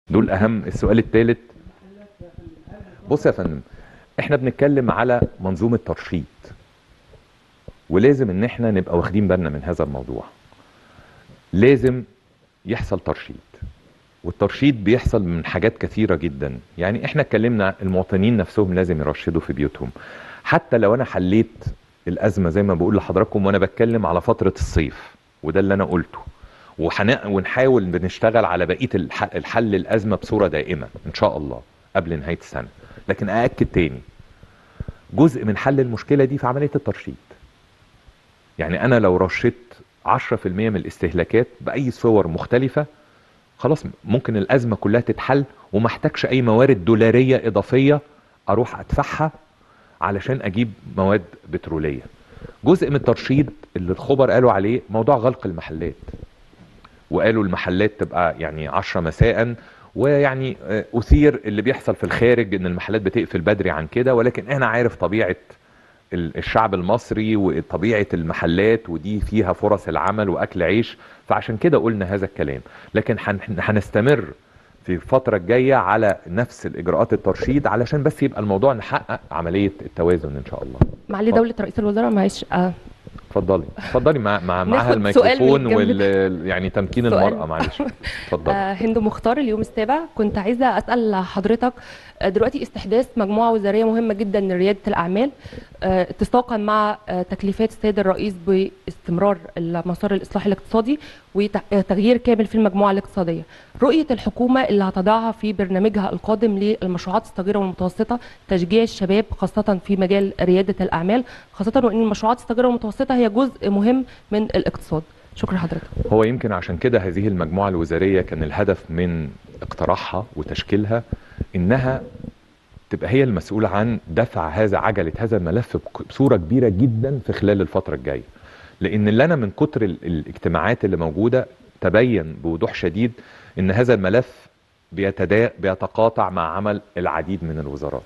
دول اهم السؤال الثالث بص يا فندم احنا بنتكلم على منظومه ترشيد ولازم ان احنا نبقى واخدين بالنا من هذا الموضوع لازم يحصل ترشيد والترشيد بيحصل من حاجات كثيرة جدا يعني احنا اتكلمنا المواطنين نفسهم لازم يرشدوا في بيوتهم حتى لو انا حليت الازمة زي ما بقول لحضراتكم وانا بتكلم على فترة الصيف وده اللي انا قلته وحن... ونحاول بنشتغل على بقية الح... الحل الازمة بصورة دائمة ان شاء الله قبل نهاية السنة لكن اأكد تاني جزء من حل المشكلة دي في عملية الترشيد يعني انا لو رشدت 10% من الاستهلاكات باي صور مختلفة خلاص ممكن الازمة كلها تتحل وما احتاجش اي موارد دولارية اضافية اروح ادفعها علشان اجيب مواد بترولية جزء من الترشيد اللي الخبر قالوا عليه موضوع غلق المحلات وقالوا المحلات تبقى يعني 10 مساء ويعني اثير اللي بيحصل في الخارج ان المحلات بتقفل بدري عن كده ولكن انا عارف طبيعة الشعب المصري وطبيعة المحلات ودي فيها فرص العمل واكل عيش فعشان كده قلنا هذا الكلام لكن هنستمر في الفترة الجاية على نفس الإجراءات الترشيد علشان بس يبقى الموضوع نحقق عملية التوازن إن شاء الله معالي دولة رئيس الوزراء معلش آه اتفضلي اتفضلي مع مع معاها ناخد سؤال من الميكروفون الجنب. وال يعني تمكين سؤال. المرأة معلش اتفضلي آه، هند مختار اليوم السابع كنت عايزة أسأل حضرتك آه، دلوقتي استحداث مجموعة وزارية مهمة جدا لريادة الأعمال آه، اتساقا مع آه، تكليفات السيد الرئيس باستمرار المسار الإصلاحي الاقتصادي وتغيير كامل في المجموعة الاقتصادية رؤية الحكومة اللي هتضعها في برنامجها القادم للمشروعات الصغيرة والمتوسطة تشجيع الشباب خاصة في مجال ريادة الأعمال خاصة وأن المشروعات الصغيرة والمتوسطة هي جزء مهم من الاقتصاد شكرا حضرتك هو يمكن عشان كده هذه المجموعة الوزارية كان الهدف من اقتراحها وتشكيلها انها تبقى هي المسؤولة عن دفع هذا عجلة هذا الملف بك- بصورة كبيرة جدا في خلال الفترة الجاية لان اللي انا من كتر ال- الاجتماعات اللي موجودة تبين بوضوح شديد ان هذا الملف بيتدا بيتقاطع مع عمل العديد من الوزارات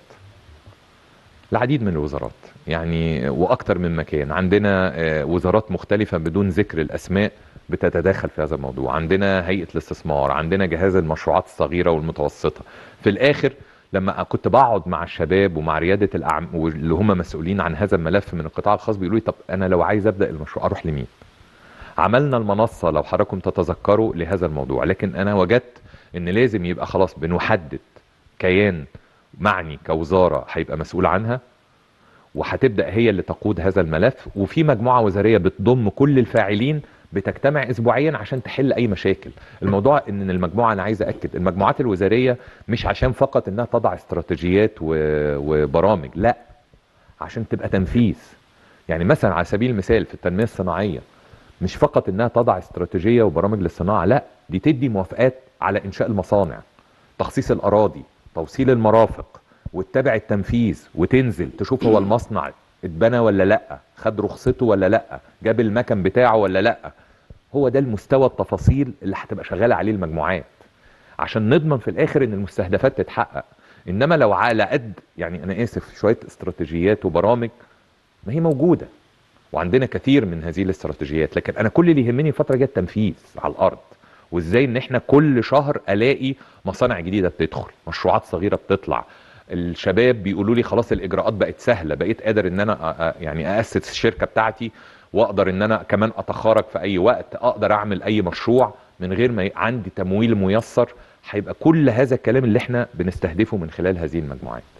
العديد من الوزارات يعني واكتر من مكان عندنا آه، وزارات مختلفة بدون ذكر الاسماء بتتداخل في هذا الموضوع عندنا هيئة الاستثمار عندنا جهاز المشروعات الصغيرة والمتوسطة في الاخر لما كنت بقعد مع الشباب ومع ريادة الأعم واللي هم مسؤولين عن هذا الملف من القطاع الخاص بيقولوا لي طب انا لو عايز ابدا المشروع اروح لمين عملنا المنصة لو حضراتكم تتذكروا لهذا الموضوع لكن انا وجدت ان لازم يبقى خلاص بنحدد كيان معني كوزارة هيبقى مسؤول عنها وهتبدا هي اللي تقود هذا الملف وفي مجموعه وزاريه بتضم كل الفاعلين بتجتمع اسبوعيا عشان تحل اي مشاكل الموضوع ان المجموعه انا عايز اكد المجموعات الوزاريه مش عشان فقط انها تضع استراتيجيات و- وبرامج لا عشان تبقى تنفيذ يعني مثلا على سبيل المثال في التنميه الصناعيه مش فقط انها تضع استراتيجيه وبرامج للصناعه لا دي تدي موافقات على انشاء المصانع تخصيص الاراضي توصيل المرافق وتتابع التنفيذ وتنزل تشوف هو المصنع اتبنى ولا لا خد رخصته ولا لا جاب المكن بتاعه ولا لا هو ده المستوى التفاصيل اللي هتبقى شغاله عليه المجموعات عشان نضمن في الاخر ان المستهدفات تتحقق انما لو على قد يعني انا اسف شويه استراتيجيات وبرامج ما هي موجوده وعندنا كثير من هذه الاستراتيجيات لكن انا كل اللي يهمني الفتره الجايه التنفيذ على الارض وازاي ان احنا كل شهر الاقي مصانع جديده بتدخل مشروعات صغيره بتطلع الشباب بيقولوا لي خلاص الاجراءات بقت سهله بقيت قادر ان انا أ- أ- يعني اسس الشركه بتاعتي واقدر ان انا كمان اتخرج في اي وقت اقدر اعمل اي مشروع من غير ما ي- عندي تمويل ميسر هيبقى كل هذا الكلام اللي احنا بنستهدفه من خلال هذه المجموعات